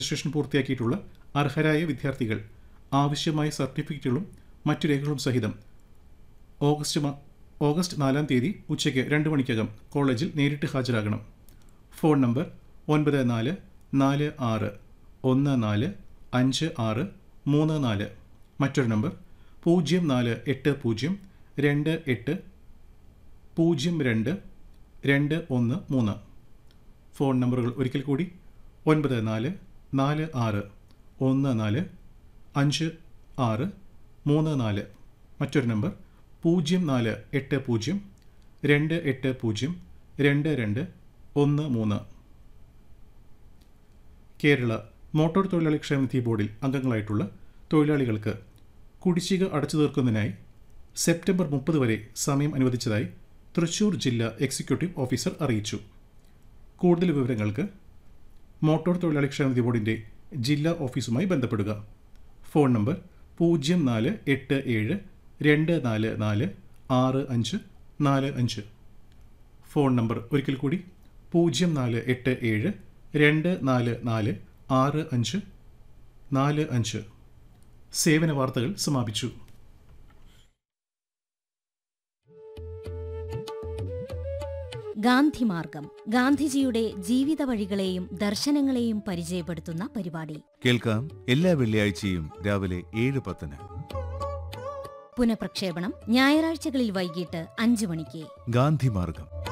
registration പൂർത്തിയാക്കിയിട്ടുള്ള അർഹരായ വിദ്യാർത്ഥികൾ ആവശ്യമായ സർട്ടിഫിക്കറ്റുകളും മറ്റു രേഖകളും സഹിതം ഓഗസ്റ്റ് മാ- ഓഗസ്റ്റ് നാലാം തീയതി ഉച്ചയ്ക്ക് രണ്ട് മണിക്കകം കോളേജിൽ നേരിട്ട് ഹാജരാകണം ഫോൺ നമ്പർ ഒൻപത് നാല് നാല് ആറ് ഒന്ന് നാല് അഞ്ച് ആറ് മൂന്ന് നാല് മറ്റൊരു നമ്പർ പൂജ്യം നാല് എട്ട് പൂജ്യം രണ്ട് എട്ട് പൂജ്യം രണ്ട് രണ്ട് ഒന്ന് മൂന്ന് ഫോൺ നമ്പറുകൾ ഒരിക്കൽ കൂടി ഒൻപത് നാല് നാല് ആറ് ഒന്ന് നാല് അഞ്ച് ആറ് മൂന്ന് നാല് മറ്റൊരു നമ്പർ പൂജ്യം നാല് എട്ട് പൂജ്യം രണ്ട് എട്ട് പൂജ്യം രണ്ട് രണ്ട് ഒന്ന് മൂന്ന് കേരള മോട്ടോർ തൊഴിലാളി ക്ഷേമനിധി ബോർഡിൽ അംഗങ്ങളായിട്ടുള്ള തൊഴിലാളികൾക്ക് കുടിശ്ശിക അടച്ചു തീർക്കുന്നതിനായി സെപ്റ്റംബർ മുപ്പത് വരെ സമയം അനുവദിച്ചതായി തൃശൂർ ജില്ലാ എക്സിക്യൂട്ടീവ് ഓഫീസർ അറിയിച്ചു കൂടുതൽ വിവരങ്ങൾക്ക് മോട്ടോർ തൊഴിലാളി ക്ഷേമനിധി ബോർഡിൻ്റെ ജില്ലാ ഓഫീസുമായി ബന്ധപ്പെടുക ഫോൺ നമ്പർ പൂജ്യം നാല് എട്ട് ഏഴ് രണ്ട് നാല് നാല് ആറ് അഞ്ച് നാല് അഞ്ച് ഫോൺ നമ്പർ ഒരിക്കൽ കൂടി പൂജ്യം നാല് എട്ട് ഏഴ് രണ്ട് നാല് നാല് ആറ് അഞ്ച് നാല് അഞ്ച് സേവന വാർത്തകൾ സമാപിച്ചു ഗാന്ധിമാർഗം ഗാന്ധിജിയുടെ ജീവിത വഴികളെയും ദർശനങ്ങളെയും പരിചയപ്പെടുത്തുന്ന പരിപാടി കേൾക്കാം എല്ലാ വെള്ളിയാഴ്ചയും രാവിലെ ഏഴ് പത്തിന് പുനഃപ്രക്ഷേപണം ഞായറാഴ്ചകളിൽ വൈകിട്ട് അഞ്ചു മണിക്ക് ഗാന്ധിമാർഗം